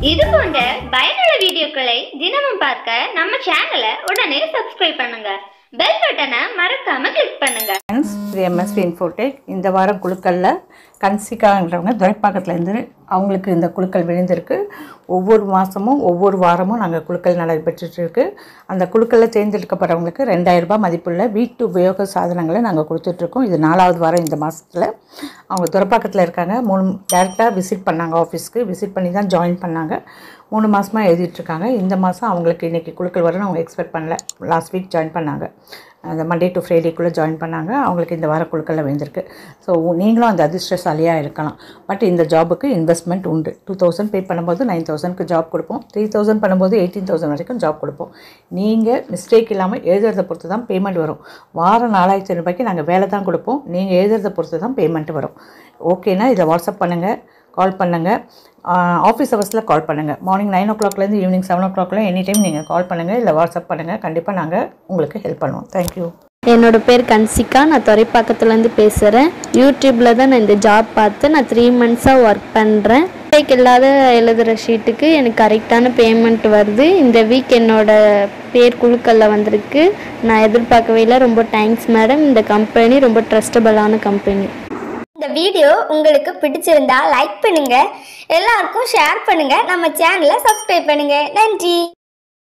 இது போன்ற பயனுள்ள வீடியோக்களை தினமும் பார்க்க நம்ம சேனலை உடனே சப்ஸ்கிரைப் பண்ணுங்க பெல் பட்டனை மறக்காம கிளிக் பண்ணுங்க ஃப்ரெண்ட்ஸ் இது எம்எஸ்வி இன்ஃபோடெக் இந்த வாரம் குழுக்களில் கன்சிகான்றவங்க துறைப்பாக்கத்துலேருந்து அவங்களுக்கு இந்த குழுக்கள் விழுந்திருக்கு ஒவ்வொரு மாதமும் ஒவ்வொரு வாரமும் நாங்கள் குழுக்கள் நடைபெற்றுட்டு இருக்கு அந்த குழுக்களில் தேர்ந்தெடுக்கப்படுறவங்களுக்கு ரெண்டாயிரம் ரூபாய் மதிப்புள்ள வீட்டு உபயோக சாதனங்களை நாங்கள் கொடுத்துட்ருக்கோம் இது நாலாவது வாரம் இந்த மாதத்தில் அவங்க துறைப்பாக்கத்தில் இருக்காங்க மூணு டேரெக்டாக விசிட் பண்ணாங்க ஆஃபீஸ்க்கு விசிட் பண்ணி தான் ஜாயின் பண்ணாங்க மூணு மாதமாக எழுதிட்டுருக்காங்க இந்த மாதம் அவங்களுக்கு இன்றைக்கி குழுக்கள் வரும்னு அவங்க எக்ஸ்பெக்ட் பண்ணல லாஸ்ட் வீக் ஜாயின் பண்ணாங்க அந்த மண்டே டு ஃப்ரைடேக்குள்ளே ஜாயின் பண்ணாங்க அவங்களுக்கு இந்த வார குழுக்களில் விழுந்திருக்கு ஸோ நீங்களும் அந்த அதிர்ஷ்டசாலியாக இருக்கலாம் பட் இந்த ஜாபுக்கு இன்வெஸ்ட்மெண்ட் உண்டு டூ தௌசண்ட் பே பண்ணும்போது நைன் தௌசண்ட்க்கு ஜாப் கொடுப்போம் த்ரீ தௌசண்ட் பண்ணும்போது எயிட்டீன் தௌசண்ட் வரைக்கும் ஜாப் கொடுப்போம் நீங்கள் மிஸ்டேக் இல்லாமல் எழுதுறதை பொறுத்து தான் பேமெண்ட் வரும் வாரம் நாலாயிரத்தி ரூபாய்க்கு நாங்கள் வேலை தான் கொடுப்போம் நீங்கள் எழுதுறதை பொறுத்து தான் பேமெண்ட் வரும் ஓகேனா இதை வாட்ஸ்அப் பண்ணுங்கள் கால் பண்ணுங்கள் ஆஃபீஸ் ஹவர்ஸில் கால் பண்ணுங்கள் மார்னிங் நைன் ஓ கிளாக்லேருந்து ஈவினிங் செவன் ஓ கிளாக்ல எனி டைம் நீங்கள் கால் பண்ணுங்கள் இல்லை வாட்ஸ்அப் பண்ணுங்கள் கண்டிப்பாக நாங்கள் உங்களுக்கு ஹெல்ப் பண்ணுவோம் தேங்க்யூ என்னோட பேர் கன்சிகா நான் துறைப்பாக்கத்துலேருந்து பேசுகிறேன் யூடியூப்பில் தான் நான் இந்த ஜாப் பார்த்து நான் த்ரீ மந்த்ஸாக ஒர்க் பண்ணுறேன் மிஸ்டேக் இல்லாத எழுதுகிற ஷீட்டுக்கு எனக்கு கரெக்டான பேமெண்ட் வருது இந்த வீக் என்னோட பேர் குழுக்களில் வந்திருக்கு நான் எதிர்பார்க்கவே இல்லை ரொம்ப தேங்க்ஸ் மேடம் இந்த கம்பெனி ரொம்ப ட்ரஸ்டபிளான கம்பெனி இந்த வீடியோ உங்களுக்கு பிடிச்சிருந்தா லைக் பண்ணுங்க எல்லாருக்கும் ஷேர் பண்ணுங்க நம்ம சேனலை சப்ஸ்கிரைப் பண்ணுங்க நன்றி